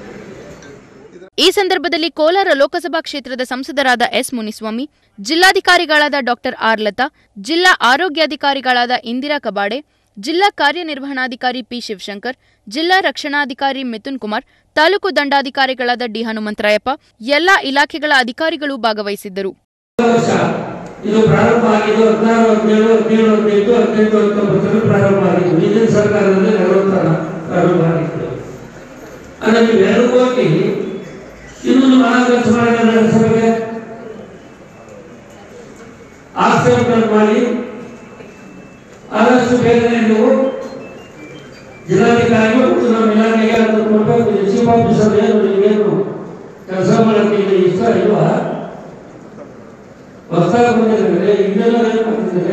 ಈ ಸಂದರ್ಭದಲ್ಲಿ ಕೋಲಾರ ಲೋಕಸಭಾ ಕ್ಷೇತ್ರದ ಸಂಸದರಾದ ಎಸ್ ಮುನಿಸ್ವಾಮಿ ಜಿಲ್ಲಾಧಿಕಾರಿಗಳಾದ ಡಾಕ್ಟರ್ ಆರ್ ಲತಾ ಜಿಲ್ಲಾ ಆರೋಗ್ಯಾಧಿಕಾರಿಗಳಾದ ಇಂದಿರಾ ಕಬಾಡೆ ಜಿಲ್ಲಾ ಕಾರ್ಯನಿರ್ವಹಣಾಧಿಕಾರಿ ಪಿ ಶಿವಶಂಕರ್ ಜಿಲ್ಲಾ ರಕ್ಷಣಾಧಿಕಾರಿ ಮಿಥುನ್ ಕುಮಾರ್ ತಾಲೂಕು ದಂಡಾಧಿಕಾರಿಗಳಾದ ಡಿ ಹನುಮಂತರಾಯಪ್ಪ ಎಲ್ಲಾ ಇಲಾಖೆಗಳ ಅಧಿಕಾರಿಗಳು ಭಾಗವಹಿಸಿದ್ದರು ವರ್ಷ ಇದು ಪ್ರಾರಂಭ ಆಗಿದ್ದು ಹದಿನಾರು ಹದಿನೇಳು ಹದಿನೇಳು ಹದಿನೆಂಟು ಹದಿನೆಂಟು ಹತ್ತೊಂಬತ್ತರಲ್ಲಿ ಪ್ರಾರಂಭ ಆಗಿದ್ದು ಹಿಂದಿನ ಸರ್ಕಾರದಲ್ಲಿ ನಲವತ್ತರ ಪ್ರಾರಂಭ ಆಗಿತ್ತು ಅಂದ್ರೆ ನೀವೆಲ್ಲರೂ ಹೋಗಿ ಇನ್ನೊಂದು ಹಣ ಖರ್ಚು ಮಾಡಿದ್ರೆ ಸಭೆಗೆ ಆಸ್ಪತ್ರೆ ಮಾಡಿ ಆದಷ್ಟು ಬೇಗನೆ ನೀವು ಜಿಲ್ಲಾಧಿಕಾರಿಗಳು ಮತ್ತು ನಮ್ಮ ಇಲಾಖೆಗೆ ಅದನ್ನು ಕೊಡಬೇಕು ಚೀಫ್ ಆಫೀಸರ್ ಏನು ಏನು ಕೆಲಸ ಮಾಡೋಕ್ಕೆ ಇಲ್ಲಿ ಇಷ್ಟ ಇಲ್ವಾ ಹೊಸದಾಗಿ ಬಂದಿದ್ದಾರೆ ಇದೆಲ್ಲ ಏನು ಮಾಡ್ತಿದ್ದಾರೆ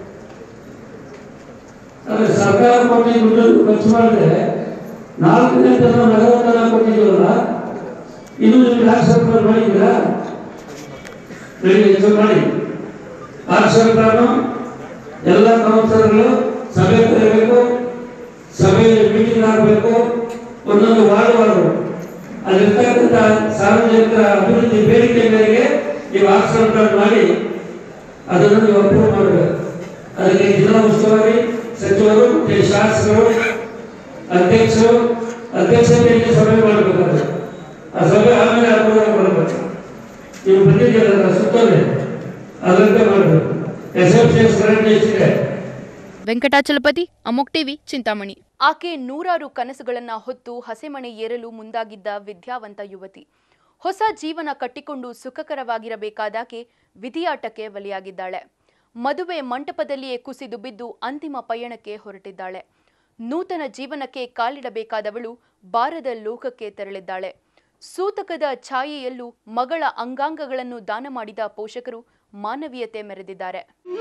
ಆದ್ರೆ ಸರ್ಕಾರ ಕೊಟ್ಟಿದ್ದ ದುಡ್ಡನ್ನು ಖರ್ಚು ಮಾಡಿದ್ರೆ ನಾಲ್ಕನೇ ಜನ ನಗರದನ್ನ ಕೊಟ್ಟಿದ್ದೀವಲ್ಲ ಇದು ನಿಮ್ಗೆ ಆರು ಸಾವಿರ ರೂಪಾಯಿ ಮಾಡಿದ್ದೀರಾ ಬೆಳಿಗ್ಗೆ ಎಚ್ಚರ ಮಾಡಿ ಆರು ಸಾವಿರ ರೂಪಾಯಿನು ಎಲ್ಲ ಕೌನ್ಸಿಲರ್ಗಳು ಸಭೆ ಕರೆಯಬೇಕು ಸಭೆ ಮೀಟಿಂಗ್ ಆಗಬೇಕು ಒಂದೊಂದು ವಾರ್ಡ್ ವಾರ್ಡ್ ಅಲ್ಲಿರ್ತಕ್ಕಂಥ ಸಾರ್ವಜನಿಕರ ಅಭಿವೃದ್ಧಿ ಬೇಡಿಕೆ ಮೇರೆಗೆ ನೀವು ಆರು ಸಾವಿರ ರೂಪಾಯಿ ಮಾಡಿ ಅದನ್ನು ನೀವು ಅಪ್ರೂವ್ ಮಾಡಬೇಕು ಅದಕ್ಕೆ ಜಿಲ್ಲಾ ಉಸ್ತುವಾರಿ ಸಚಿವರು ಮತ್ತೆ ಶಾಸಕರು ಅಧ್ಯಕ್ಷರು ಅಧ್ಯಕ್ಷತೆಯಲ್ಲಿ ಸಭೆ ಮಾಡಬೇಕಾದ್ರೆ ಆ ಸಭೆ ಆಮೇಲೆ ಅಪ್ರೂವ್ ಮಾಡಬೇಕು ನೀವು ಬಂದಿದ್ದೀರಲ್ಲ ಸುತ್ತೋಲೆ ಅದರಂತೆ ಮಾಡಬೇಕು S F C S current ಎಷ್ಟಿದೆ ವೆಂಕಟಾಚಲಪತಿ ಅಮೋಕ್ ಟಿವಿ ಚಿಂತಾಮಣಿ ಆಕೆ ನೂರಾರು ಕನಸುಗಳನ್ನ ಹೊತ್ತು ಹಸೆಮಣೆ ಏರಲು ಮುಂದಾಗಿದ್ದ ವಿದ್ಯಾವಂತ ಯುವತಿ ಹೊಸ ಜೀವನ ಕಟ್ಟಿಕೊಂಡು ಸುಖಕರವಾಗಿರಬೇಕಾದಾಕೆ ವಿಧಿಯಾಟಕ್ಕೆ ಬಲಿಯಾಗಿದ್ದಾಳೆ ಮದುವೆ ಮಂಟಪದಲ್ಲಿಯೇ ಕುಸಿದು ಬಿದ್ದು ಅಂತಿಮ ಪಯಣಕ್ಕೆ ಹೊರಟಿದ್ದಾಳೆ ನೂತನ ಜೀವನಕ್ಕೆ ಕಾಲಿಡಬೇಕಾದವಳು ಬಾರದ ಲೋಕಕ್ಕೆ ತೆರಳಿದ್ದಾಳೆ ಸೂತಕದ ಛಾಯೆಯಲ್ಲೂ ಮಗಳ ಅಂಗಾಂಗಗಳನ್ನು ದಾನ ಮಾಡಿದ ಪೋಷಕರು ಮಾನವೀಯತೆ ಮೆರೆದಿದ್ದಾರೆ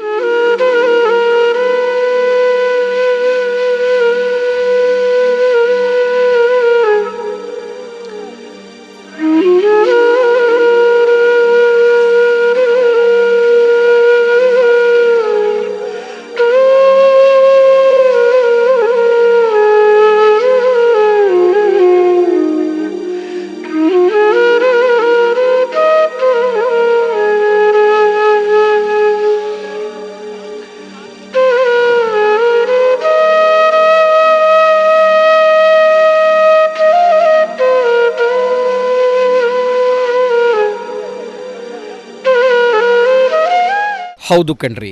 ಹೌದು ಕಣ್ರಿ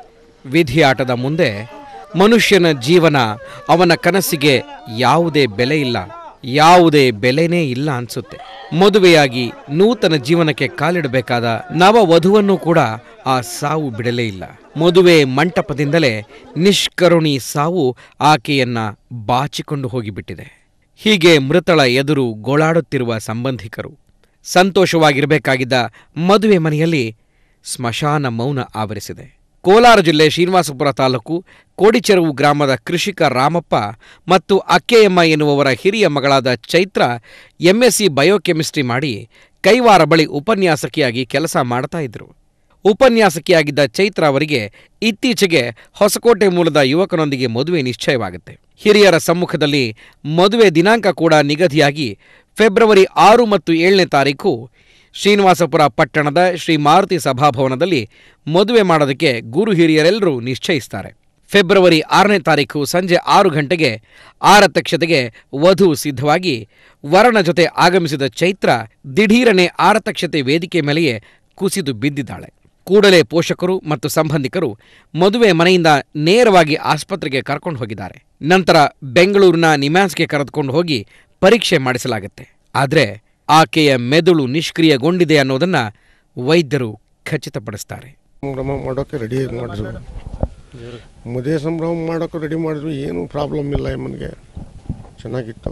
ವಿಧಿಯಾಟದ ಮುಂದೆ ಮನುಷ್ಯನ ಜೀವನ ಅವನ ಕನಸಿಗೆ ಯಾವುದೇ ಬೆಲೆ ಇಲ್ಲ ಯಾವುದೇ ಬೆಲೆನೇ ಇಲ್ಲ ಅನ್ಸುತ್ತೆ ಮದುವೆಯಾಗಿ ನೂತನ ಜೀವನಕ್ಕೆ ಕಾಲಿಡಬೇಕಾದ ನವ ವಧುವನ್ನು ಕೂಡ ಆ ಸಾವು ಬಿಡಲೇ ಇಲ್ಲ ಮದುವೆ ಮಂಟಪದಿಂದಲೇ ನಿಷ್ಕರುಣಿ ಸಾವು ಆಕೆಯನ್ನ ಬಾಚಿಕೊಂಡು ಹೋಗಿಬಿಟ್ಟಿದೆ ಹೀಗೆ ಮೃತಳ ಎದುರು ಗೋಳಾಡುತ್ತಿರುವ ಸಂಬಂಧಿಕರು ಸಂತೋಷವಾಗಿರಬೇಕಾಗಿದ್ದ ಮದುವೆ ಮನೆಯಲ್ಲಿ ಸ್ಮಶಾನ ಮೌನ ಆವರಿಸಿದೆ ಕೋಲಾರ ಜಿಲ್ಲೆ ಶ್ರೀನಿವಾಸಪುರ ತಾಲೂಕು ಕೋಡಿಚೆರವು ಗ್ರಾಮದ ಕೃಷಿಕ ರಾಮಪ್ಪ ಮತ್ತು ಅಕ್ಕೆಯಮ್ಮ ಎನ್ನುವವರ ಹಿರಿಯ ಮಗಳಾದ ಚೈತ್ರ ಎಂಎಸ್ಸಿ ಬಯೋಕೆಮಿಸ್ಟ್ರಿ ಮಾಡಿ ಕೈವಾರ ಬಳಿ ಉಪನ್ಯಾಸಕಿಯಾಗಿ ಕೆಲಸ ಮಾಡ್ತಾ ಇದ್ರು ಉಪನ್ಯಾಸಕಿಯಾಗಿದ್ದ ಚೈತ್ರ ಅವರಿಗೆ ಇತ್ತೀಚೆಗೆ ಹೊಸಕೋಟೆ ಮೂಲದ ಯುವಕನೊಂದಿಗೆ ಮದುವೆ ನಿಶ್ಚಯವಾಗುತ್ತೆ ಹಿರಿಯರ ಸಮ್ಮುಖದಲ್ಲಿ ಮದುವೆ ದಿನಾಂಕ ಕೂಡ ನಿಗದಿಯಾಗಿ ಫೆಬ್ರವರಿ ಆರು ಮತ್ತು ಏಳನೇ ತಾರೀಕು ಶ್ರೀನಿವಾಸಪುರ ಪಟ್ಟಣದ ಶ್ರೀ ಮಾರುತಿ ಸಭಾಭವನದಲ್ಲಿ ಮದುವೆ ಮಾಡೋದಕ್ಕೆ ಗುರು ಹಿರಿಯರೆಲ್ಲರೂ ನಿಶ್ಚಯಿಸ್ತಾರೆ ಫೆಬ್ರವರಿ ಆರನೇ ತಾರೀಕು ಸಂಜೆ ಆರು ಗಂಟೆಗೆ ಆರತಕ್ಷತೆಗೆ ವಧು ಸಿದ್ಧವಾಗಿ ವರನ ಜೊತೆ ಆಗಮಿಸಿದ ಚೈತ್ರ ದಿಢೀರನೆ ಆರತಕ್ಷತೆ ವೇದಿಕೆ ಮೇಲೆಯೇ ಕುಸಿದು ಬಿದ್ದಿದ್ದಾಳೆ ಕೂಡಲೇ ಪೋಷಕರು ಮತ್ತು ಸಂಬಂಧಿಕರು ಮದುವೆ ಮನೆಯಿಂದ ನೇರವಾಗಿ ಆಸ್ಪತ್ರೆಗೆ ಕರ್ಕೊಂಡು ಹೋಗಿದ್ದಾರೆ ನಂತರ ಬೆಂಗಳೂರಿನ ನಿಮ್ಯಾನ್ಸ್ಗೆ ಕರೆದುಕೊಂಡು ಹೋಗಿ ಪರೀಕ್ಷೆ ಮಾಡಿಸಲಾಗುತ್ತೆ ಆದರೆ ಆಕೆಯ ಮೆದುಳು ನಿಷ್ಕ್ರಿಯಗೊಂಡಿದೆ ಅನ್ನೋದನ್ನ ವೈದ್ಯರು ಖಚಿತಪಡಿಸ್ತಾರೆ ಸಂಭ್ರಮ ಮಾಡೋಕೆ ರೆಡಿ ಮಾಡಿದ್ರು ಮದುವೆ ಸಂಭ್ರಮ ಮಾಡೋಕೆ ರೆಡಿ ಮಾಡಿದ್ರು ಏನು ಪ್ರಾಬ್ಲಮ್ ಇಲ್ಲ ಎಮ್ಮನಿಗೆ ಚೆನ್ನಾಗಿತ್ತು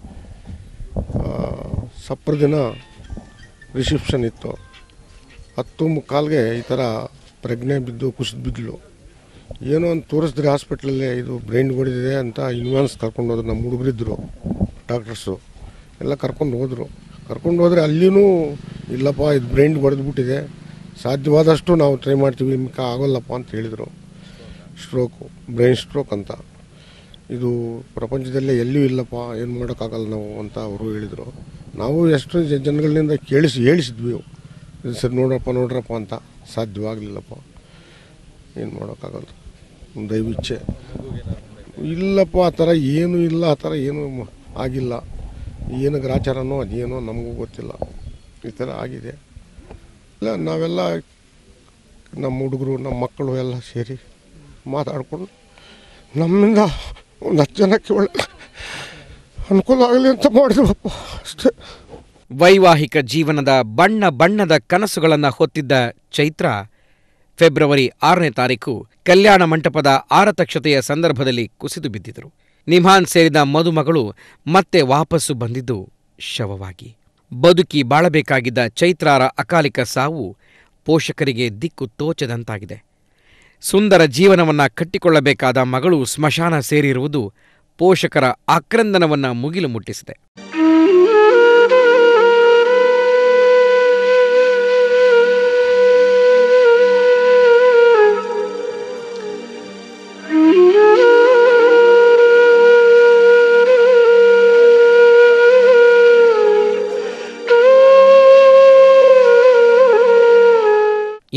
ಆ, ಸಪ್ರ ದಿನ ರಿಸೆಪ್ಷನ್ ಇತ್ತು ಹತ್ತು ಮುಕ್ಕಾಲ್ಗೆ ಈ ಥರ ಪ್ರಜ್ಞೆ ಬಿದ್ದು ಕುಸಿದು ಬಿದ್ದಲು ಏನೋ ಒಂದು ತೋರಿಸಿದ್ರೆ ಹಾಸ್ಪಿಟ್ಲಲ್ಲೇ ಇದು ಬ್ರೈನ್ ಹೊಡಿದಿದೆ ಅಂತ ಇನ್ವಾನ್ಸ್ ಕರ್ಕೊಂಡು ಹೋದ್ರು ನಮ್ಮ ಹುಡುಗರಿದ್ದರು ಡಾಕ್ಟರ್ಸು ಎಲ್ಲ ಕರ್ಕೊಂಡು ಹೋದರು ಕರ್ಕೊಂಡು ಹೋದರೆ ಅಲ್ಲಿನೂ ಇಲ್ಲಪ್ಪ ಇದು ಬ್ರೈನ್ ಹೊಡೆದ್ಬಿಟ್ಟಿದೆ ಸಾಧ್ಯವಾದಷ್ಟು ನಾವು ಟ್ರೈ ಮಾಡ್ತೀವಿ ನಿಮ್ಗೆ ಆಗೋಲ್ಲಪ್ಪ ಅಂತ ಹೇಳಿದರು ಸ್ಟ್ರೋಕು ಬ್ರೈನ್ ಸ್ಟ್ರೋಕ್ ಅಂತ ಇದು ಪ್ರಪಂಚದಲ್ಲೇ ಎಲ್ಲಿಯೂ ಇಲ್ಲಪ್ಪ ಏನು ಮಾಡೋಕ್ಕಾಗಲ್ಲ ನಾವು ಅಂತ ಅವರು ಹೇಳಿದರು ನಾವು ಎಷ್ಟು ಜ- ಜನಗಳಿಂದ ಕೇಳಿಸಿ ಹೇಳಿಸಿದ್ವಿ ಇದು ಸರಿ ನೋಡ್ರಪ್ಪ ನೋಡ್ರಪ್ಪ ಅಂತ ಸಾಧ್ಯವಾಗಲಿಲ್ಲಪ್ಪ ಏನು ಮಾಡೋಕ್ಕಾಗಲ್ಲ ದಯವಿಚ್ಛೆ ಇಲ್ಲಪ್ಪ ಆ ಥರ ಏನೂ ಇಲ್ಲ ಆ ಥರ ಏನೂ ಮ- ಆಗಿಲ್ಲ ಏನು ಗ್ರಾಚಾರನೋ ಅದೇನೋ ನಮಗೂ ಗೊತ್ತಿಲ್ಲ ಈ ಥರ ಆಗಿದೆ ಇಲ್ಲ ನಾವೆಲ್ಲ ನಮ್ಮ ಹುಡುಗರು ನಮ್ಮ ಮಕ್ಕಳು ಎಲ್ಲ ಸೇರಿ ಮಾತಾಡಿಕೊಂಡು ನಮ್ಮಿಂದ ಒಂದು ಹತ್ತು ಜನಕ್ಕೆ ಒಳ್ಳೆ ಅನುಕೂಲ ಆಗಲಿ ಅಂತ ಮಾಡಿದ್ವಪ್ಪ ಅಷ್ಟೇ ವೈವಾಹಿಕ ಜೀವನದ ಬಣ್ಣ ಬಣ್ಣದ ಕನಸುಗಳನ್ನು ಹೊತ್ತಿದ್ದ ಚೈತ್ರ ಫೆಬ್ರವರಿ ಆರನೇ ತಾರೀಕು ಕಲ್ಯಾಣ ಮಂಟಪದ ಆರತಕ್ಷತೆಯ ಸಂದರ್ಭದಲ್ಲಿ ಕುಸಿದು ಬಿದ್ದಿದ್ರು ನಿಮ್ಹಾನ್ ಸೇರಿದ ಮದುಮಗಳು ಮತ್ತೆ ವಾಪಸ್ಸು ಬಂದಿದ್ದು ಶವವಾಗಿ ಬದುಕಿ ಬಾಳಬೇಕಾಗಿದ್ದ ಚೈತ್ರಾರ ಅಕಾಲಿಕ ಸಾವು ಪೋಷಕರಿಗೆ ದಿಕ್ಕು ತೋಚದಂತಾಗಿದೆ ಸುಂದರ ಜೀವನವನ್ನ ಕಟ್ಟಿಕೊಳ್ಳಬೇಕಾದ ಮಗಳು ಸ್ಮಶಾನ ಸೇರಿರುವುದು ಪೋಷಕರ ಆಕ್ರಂದನವನ್ನ ಮುಗಿಲು ಮುಟ್ಟಿಸಿದೆ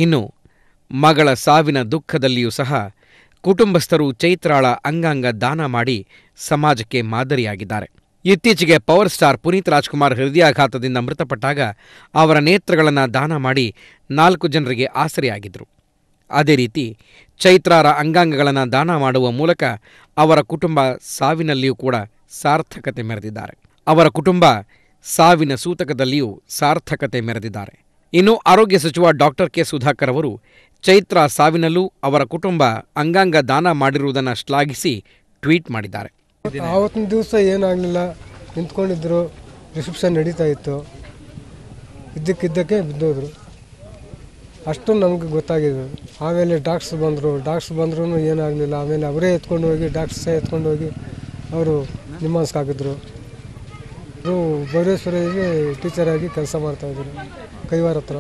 ಇನ್ನು ಮಗಳ ಸಾವಿನ ದುಃಖದಲ್ಲಿಯೂ ಸಹ ಕುಟುಂಬಸ್ಥರು ಚೈತ್ರಾಳ ಅಂಗಾಂಗ ದಾನ ಮಾಡಿ ಸಮಾಜಕ್ಕೆ ಮಾದರಿಯಾಗಿದ್ದಾರೆ ಇತ್ತೀಚೆಗೆ ಪವರ್ ಸ್ಟಾರ್ ಪುನೀತ್ ರಾಜ್ಕುಮಾರ್ ಹೃದಯಾಘಾತದಿಂದ ಮೃತಪಟ್ಟಾಗ ಅವರ ನೇತ್ರಗಳನ್ನು ದಾನ ಮಾಡಿ ನಾಲ್ಕು ಜನರಿಗೆ ಆಸರೆಯಾಗಿದ್ದರು ಅದೇ ರೀತಿ ಚೈತ್ರಾರ ಅಂಗಾಂಗಗಳನ್ನು ದಾನ ಮಾಡುವ ಮೂಲಕ ಅವರ ಕುಟುಂಬ ಸಾವಿನಲ್ಲಿಯೂ ಕೂಡ ಸಾರ್ಥಕತೆ ಮೆರೆದಿದ್ದಾರೆ ಅವರ ಕುಟುಂಬ ಸಾವಿನ ಸೂತಕದಲ್ಲಿಯೂ ಸಾರ್ಥಕತೆ ಮೆರೆದಿದ್ದಾರೆ ಇನ್ನು ಆರೋಗ್ಯ ಸಚಿವ ಡಾಕ್ಟರ್ ಕೆ ಸುಧಾಕರ್ ಅವರು ಚೈತ್ರ ಸಾವಿನಲ್ಲೂ ಅವರ ಕುಟುಂಬ ಅಂಗಾಂಗ ದಾನ ಮಾಡಿರುವುದನ್ನು ಶ್ಲಾಘಿಸಿ ಟ್ವೀಟ್ ಮಾಡಿದ್ದಾರೆ ಆವತ್ತಿನ ದಿವಸ ಏನಾಗಲಿಲ್ಲ ನಿಂತ್ಕೊಂಡಿದ್ರು ರಿಸೆಪ್ಷನ್ ನಡೀತಾ ಇತ್ತು ಇದ್ದಕ್ಕಿದ್ದಕ್ಕೆ ಬಿದ್ದೋದ್ರು ಅಷ್ಟು ನಮಗೆ ಗೊತ್ತಾಗಿದೆ ಆಮೇಲೆ ಡಾಕ್ಟ್ಸ್ ಬಂದರು ಡಾಕ್ಟ್ಸ್ ಬಂದ್ರೂ ಏನಾಗಲಿಲ್ಲ ಆಮೇಲೆ ಅವರೇ ಎತ್ಕೊಂಡು ಹೋಗಿ ಡಾಕ್ಟ್ಸೇ ಎತ್ಕೊಂಡು ಹೋಗಿ ಅವರು ನಿಮ್ಮನ್ಸ್ಗೆ ಹಾಕಿದ್ರು ಅವರು ಭೈರೇಶ್ವರಿಗೆ ಟೀಚರಾಗಿ ಕೆಲಸ ಮಾಡ್ತಾಯಿದ್ರು ಕೈವಾರ ಹತ್ರ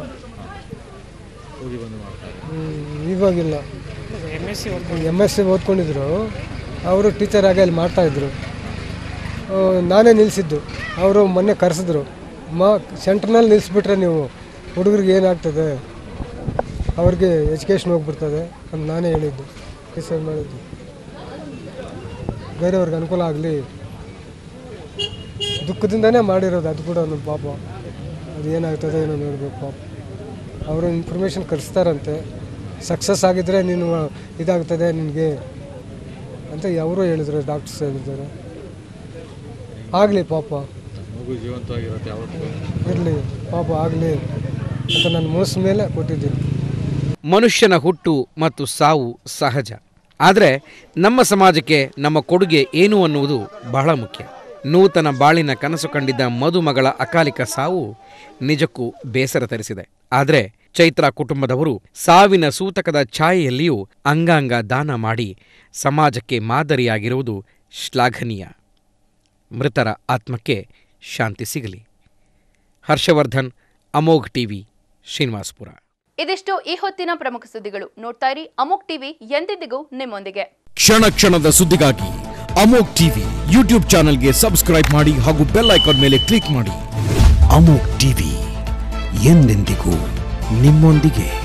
ಹ್ಮ್, ಇವಾಗಿಲ್ಲ ಎಮ್ ಎಸ್ ಸಿ ಓದ್ಕೊಂಡಿದ್ರು ಅವರು ಟೀಚರ್ ಆಗಿ ಅಲ್ಲಿ ಮಾಡ್ತಾಯಿದ್ರು ಆ, ನಾನೇ ನಿಲ್ಲಿಸಿದ್ದು ಅವರು ಮೊನ್ನೆ ಕರೆಸಿದ್ರು ಮಾ ಸೆಂಟ್ರ್ನಲ್ಲಿ ನಿಲ್ಲಿಸ್ಬಿಟ್ರೆ ನೀವು ಹುಡುಗರಿಗೆ ಏನಾಗ್ತದೆ ಅವ್ರಿಗೆ ಎಜುಕೇಷನ್ ಹೋಗ್ಬಿಡ್ತದೆ ಅಂತ ನಾನೇ ಹೇಳಿದ್ದು ಡಿಸೈಡ್ ಮಾಡಿದ್ದು ಬೇರೆಯವ್ರಿಗೆ ಅನುಕೂಲ ಆಗಲಿ ದುಃಖದಿಂದನೇ ಮಾಡಿರೋದು ಅದು ಕೂಡ ನಮ್ಮ ಪಾಪ ಅದು ಏನಾಗ್ತದೆ ಏನೋ ನೋಡಬೇಕು ಪಾಪ ಅವರು ಇನ್ಫಾರ್ಮೇಷನ್ ಕಳಿಸ್ತಾರಂತೆ ಸಕ್ಸಸ್ ಆಗಿದ್ದರೆ ನೀನು ಇದಾಗ್ತದೆ ನಿನಗೆ ಅಂತ ಅವರು ಹೇಳಿದ್ರು ಡಾಕ್ಟರ್ಸ್ ಹೇಳಿದ್ದಾರೆ ಆಗಲಿ ಪಾಪ ಇರಲಿ ಪಾಪ ಆಗಲಿ ಅಂತ ನನ್ನ ಮನಸ್ಸು ಮೇಲೆ ಕೊಟ್ಟಿದ್ದೀನಿ ಮನುಷ್ಯನ ಹುಟ್ಟು ಮತ್ತು ಸಾವು ಸಹಜ ಆದರೆ ನಮ್ಮ ಸಮಾಜಕ್ಕೆ ನಮ್ಮ ಕೊಡುಗೆ ಏನು ಅನ್ನುವುದು ಬಹಳ ಮುಖ್ಯ ನೂತನ ಬಾಳಿನ ಕನಸು ಕಂಡಿದ್ದ ಮದುಮಗಳ ಅಕಾಲಿಕ ಸಾವು ನಿಜಕ್ಕೂ ಬೇಸರ ತರಿಸಿದೆ ಆದರೆ ಚೈತ್ರ ಕುಟುಂಬದವರು ಸಾವಿನ ಸೂತಕದ ಛಾಯೆಯಲ್ಲಿಯೂ ಅಂಗಾಂಗ ದಾನ ಮಾಡಿ ಸಮಾಜಕ್ಕೆ ಮಾದರಿಯಾಗಿರುವುದು ಶ್ಲಾಘನೀಯ ಮೃತರ ಆತ್ಮಕ್ಕೆ ಶಾಂತಿ ಸಿಗಲಿ ಹರ್ಷವರ್ಧನ್ ಅಮೋಘ್ ಟಿವಿ ಶ್ರೀನಿವಾಸಪುರ ಇದಿಷ್ಟು ಈ ಹೊತ್ತಿನ ಪ್ರಮುಖ ಸುದ್ದಿಗಳು ನೋಡ್ತಾ ಇರಿ ಅಮೋಕ್ ಟಿವಿ ಎಂದೆಂದಿಗೂ ನಿಮ್ಮೊಂದಿಗೆ ಕ್ಷಣ ಕ್ಷಣದ ಸುದ್ದಿಗಾಗಿ ಅಮೋಕ್ ಟಿವಿ ಯೂಟ್ಯೂಬ್ ಚಾನೆಲ್ಗೆ ಸಬ್ಸ್ಕ್ರೈಬ್ ಮಾಡಿ ಹಾಗೂ ಬೆಲ್ ಐಕಾನ್ ಮೇಲೆ ಕ್ಲಿಕ್ ಮಾಡಿ ಅಮೋಕ್ ಟಿವಿ ಎಂದೆಂದಿಗೂ ನಿಮ್ಮೊಂದಿಗೆ